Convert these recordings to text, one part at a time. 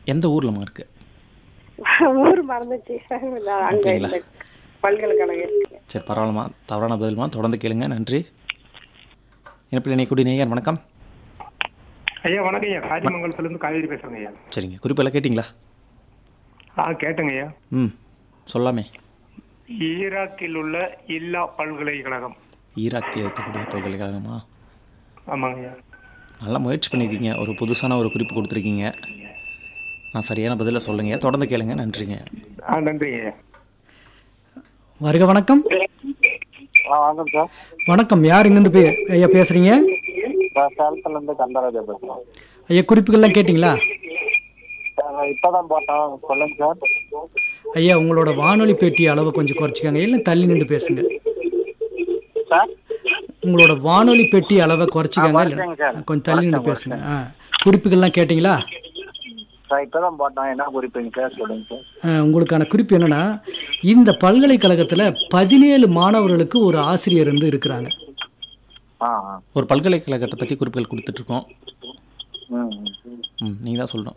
எந்த ஊர்லம்மா இருக்கு ஊர் மறந்துச்சு நான் அங்க அப்படிங்களா? இந்த பல்கலைக்கழகம் இருக்கு சரி பரவாயில்லம்மா தவறான பதில்மா தொடர்ந்து கேளுங்க நன்றி இனப்பிள்ளை இணைக்கூடிய நேயர் வணக்கம் ஐயா வணக்கம் ஐயா காரிமங்கலத்துல இருந்து காவேரி பேசுறேங்க ஐயா சரிங்க குறிப்பெல்லாம் கேட்டிங்களா ஆ கேட்டேங்க ஐயா ம் சொல்லாமே ஈராக்கில் உள்ள இல்லா பல்கலைக்கழகம் ஈராக்கில் இருக்கக்கூடிய பல்கலைக்கழகமா ஆமாங்க ஐயா நல்லா முயற்சி பண்ணியிருக்கீங்க ஒரு புதுசான ஒரு குறிப்பு கொடுத்துருக்கீங்க நான் சரியான பதிலை சொல்லுங்க தொடர்ந்து கேளுங்க நன்றிங்க ஆ நன்றிங்க ஐயா வருக வணக்கம் ஆ வணக்கம் சார் வணக்கம் யார் இங்கேருந்து பே ஐயா பேசுகிறீங்க நான் சேலத்துல இருந்து கந்தராஜா பேசுறேன் ஐயா குறிப்புகள்லாம் கேட்டிங்களா சார் இப்பதான் போட்டோம் சொல்லுங்க சார் ஐயா உங்களோட வானொலி பேட்டி அளவை கொஞ்சம் குறைச்சிக்கங்க இல்லை தள்ளி நின்று பேசுங்க சார் உங்களோட வானொலி பெட்டி அளவை குறைச்சிக்கங்க ஆ, இல்லை குறைச்சேங்க சார். கொஞ்சம் தள்ளி நின்று குறைச்சேன், பேசுங்க ஆ குறிப்புகள்லாம் கேட்டிங்களா சார் இப்பதான் போட்டோம் என்ன குறிப்பீங்க சார் சொல்லுங்க சார் ஆ, உங்களுக்கான குறிப்பு என்னன்னா இந்த பல்கலைக்கழகத்தில் பதினேழு மாணவர்களுக்கு ஒரு ஆசிரியர் வந்து இருக்கிறாங்க ஆ ஆ ஒரு பல்கலைக்கழகத்தை பற்றி குறிப்புகள் கொடுத்துட்ருக்கோம் ம் ம். ம் நீங்கள் தான் சொல்லணும்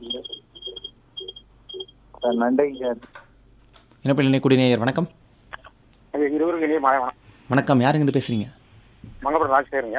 சார் நன்றிங்க சார் இனப்பிள்ளை இணைக்கூடிய நேயர் வணக்கம் ஐயா இருவருக்கு இனிய மாலை வணக்கம் வணக்கம் யாருங்க பேசுகிறீங்க மங்கபுரம் ராஜசேகருங்க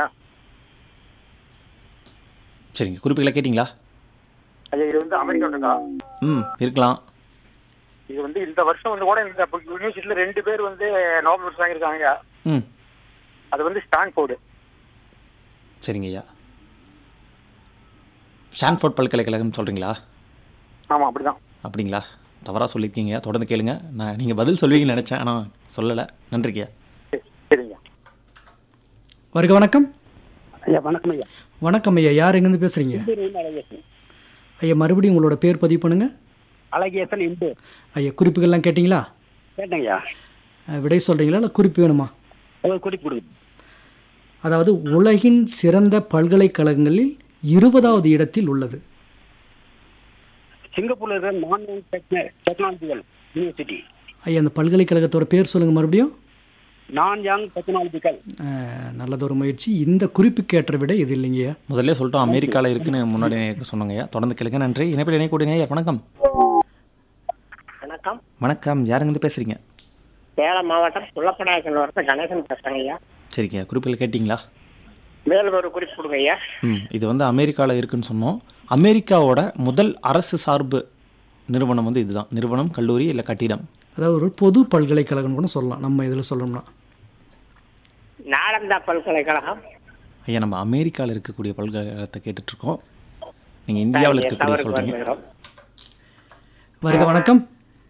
சரிங்க குறிப்புகளை கேட்டிங்களா ஐயா இது வந்து அமெரிக்கா இருக்கா ம் இருக்கலாம் இது வந்து இந்த வருஷம் வந்து கூட இந்த யூனிவர்சிட்டியில ரெண்டு பேர் வந்து நோபல் பரிசு வாங்கியிருக்காங்க ம் அது வந்து ஸ்டான்ஃபோர்டு சரிங்க ஐயா ஸ்டான்ஃபோர்ட் பல்கலைக்கழகம் சொல்கிறீங்களா ஆமா அப்படிதான் அப்படிங்களா தவறாக சொல்லியிருக்கீங்க தொடர்ந்து கேளுங்க நான் நீங்கள் பதில் சொல்வீங்கன்னு நினச்சேன் ஆனால் சொல்லலை நன்றிங்கய்யா சரி, சரிங்க வருக வணக்கம் ஐயா வணக்கம் ஐயா வணக்கம் ஐயா யார் எங்கேருந்து பேசுகிறீங்க அழகேசன் ஐயா மறுபடியும் உங்களோட பேர் பதிவு பண்ணுங்க அழகேசன் இந்து ஐயா குறிப்புகள்லாம் கேட்டிங்களா கேட்டேங்கய்யா அஹ், விடை சொல்கிறீங்களா இல்லை குறிப்பு வேணுமா ஒரு குறிப்பு கொடுக்குது அதாவது உலகின் சிறந்த பல்கலைக்கழகங்களில் இருபதாவது இடத்தில் உள்ளது சிங்கப்பூர்ல இருக்கிற நான் டெக்னாலஜிக்கல் யூனிவர்சிட்டி ஐயா அந்த பல்கலைக்கழகத்தோட பேர் சொல்லுங்கள் மறுபடியும் நான் யாங் டெக்னாலஜிக்கல் அஹ், நல்லதொரு முயற்சி இந்த குறிப்புக்கேற்ற விட இது இல்லைங்கய்யா முதல்ல சொல்லிட்டோம் அமெரிக்காவில் இருக்குன்னு முன்னாடி சொன்னாங்கய்யா தொடர்ந்து கேளுங்க நன்றி இணைப்பில் இணைக்கூடிய நேயர் வணக்கம் வணக்கம் வணக்கம் யாருங்க பேசுகிறீங்க சேலம் மாவட்டம் குள்ளப்படாய்க்கல் வரத்த கணேசன் பேசுறேங்க ஐயா சரிங்க குறிப்புகள் கேட்டிங்களா மேலும் ஒரு குறிப்பு கொடுங்க ஐயா ம் இது வந்து அமெரிக்காவில் இருக்குன்னு சொன்னோம் அமெரிக்காவோட முதல் அரசு சார்பு நிறுவனம் வந்து இதுதான் நிறுவனம் கல்லூரி இல்லை கட்டிடம் அதாவது ஒரு பொது பல்கலைக்கழகம் கூட சொல்லலாம் நம்ம இதில் சொல்லணும்னா நாளந்தா பல்கலைக்கழகம் ஐயா நம்ம அமெரிக்காவில் இருக்கக்கூடிய பல்கலைக்கழகத்தை கேட்டுட்ருக்கோம் நீங்கள் இந்தியாவில் இருக்கக்கூடிய தவறுக்கு சொல்கிறீங்க வருகிறோம். வருக வணக்கம்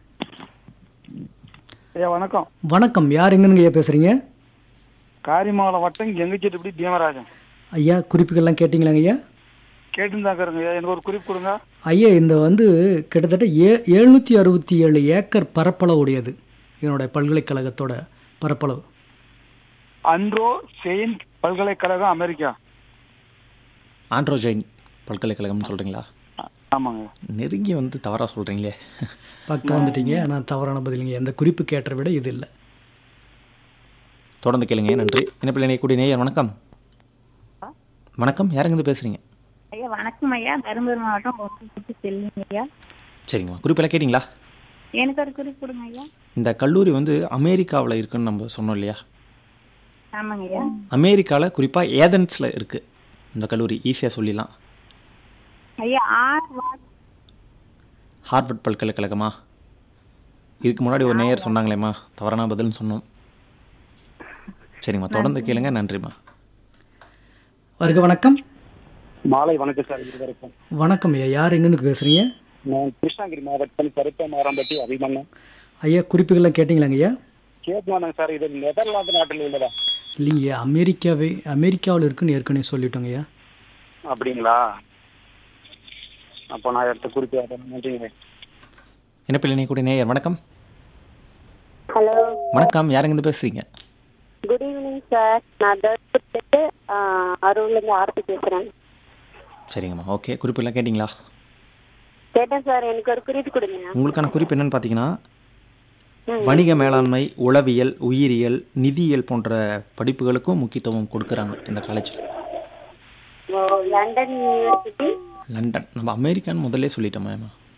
ஐயா வணக்கம் வணக்கம் யார் எங்கன்னு ஐயா பேசுகிறீங்க காரிமங்கலம் வட்டம் எங்கச்செட்டிப்படி பீமராஜன் ஐயா குறிப்புகள்லாம் கேட்டிங்களாங்க ஐயா கேட்டுருந்தாங்க இருங்க ஐயா எனக்கு ஒரு குறிப்பு கொடுங்க ஐயா இந்த வந்து கிட்டத்தட்ட ஏ எழுநூற்றி அறுபத்தி ஏழு ஏக்கர் பரப்பளவு உடையது இதனுடைய பல்கலைக்கழகத்தோட பரப்பளவு அன்ட்ரோ செயின்ட் பல்கலைக்கழகம் அமெரிக்கா ஆண்ட்ரோஜைன் பல்கலைக்கழகம்னு சொல்கிறீங்களா ஆமாங்க நெருங்கி வந்து தவறாக சொல்கிறீங்களே பக்கம் வந்துட்டீங்க ஆனால் தவறான பதிலுங்க எந்த குறிப்பு கேட்ட விட இது இல்லை தொடர்ந்து கேளுங்க நன்றி இணைப்பில் இணையக்கூடிய நேயர் வணக்கம் வணக்கம் யாருங்க பேசுகிறீங்க ஐயா வணக்கம் ஐயா தருமபுரி மாவட்டம் ஒப்புக்கு செல்லுங்க ஐயா சரிங்கம்மா குறிப்பெல்லாம் கேட்டிங்களா எனக்கு ஒரு குறிப்பு கொடுங்க ஐயா இந்த கல்லூரி வந்து அமெரிக்காவில் இருக்குன்னு நம்ம சொன்னோம் இல்லையா ஆமாங்க ஐயா அமெரிக்காவில் குறிப்பாக ஏதன்ஸில் இருக்குது இந்த கல்லூரி ஈஸியாக சொல்லிடலாம் ஐயா ஆர் வாட் ஹார்வர்ட் பல்கலைக்கழகமா இதுக்கு முன்னாடி ஒரு நேயர் சொன்னாங்களேம்மா தவறான பதில்னு சொன்னோம் சரிம்மா தொடர்ந்து கேளுங்க நன்றிம்மா வருக வணக்கம் மாலை வணக்கம் சார் இருவருக்கும் வணக்கம் ஐயா யார் எங்கேருந்து பேசுகிறீங்க நான் கிருஷ்ணகிரி மாவட்டம் கருப்பமாரம்பட்டி அபிமன்னன் ஐயா குறிப்புகள்லாம் கேட்டிங்களாங்க ஐயா கேட்கணும் சார் இது நெதர்லாந்து நாட்டில் உள்ளதா இல்லைங்க அமெரிக்காவே அமெரிக்காவில் இருக்குன்னு ஏற்கனவே சொல்லிட்டோங்க ஐயா அப்படிங்களா அப்போ நான் எடுத்த குறிப்பு அதை நன்றிங்க இணைப்பில் இணையக்கூடிய நேயர் வணக்கம் ஹலோ வணக்கம் யாருங்க பேசுகிறீங்க குட் ஈவினிங் சார் நான் தர்புட்டு அரூர்லேருந்து ஆர்த்தி பேசுகிறேன் சரிங்கம்மா ஓகே குறிப்பெல்லாம் கேட்டிங்களா கேட்டேன் சார் எனக்கு ஒரு குறிப்பு கொடுங்க உங்களுக்கான குறிப்பு என்னன்னு பார்த்தீங்கன்னா வணிக மேலாண்மை உளவியல் உயிரியல் நிதியியல் போன்ற படிப்புகளுக்கும் முக்கியத்துவம் கொடுக்குறாங்க இந்த காலேஜில் ஓ, லண்டன் யூனிவர்சிட்டி லண்டன் நம்ம அமெரிக்கான்னு முதல்லே சொல்லிட்டோம் மேம்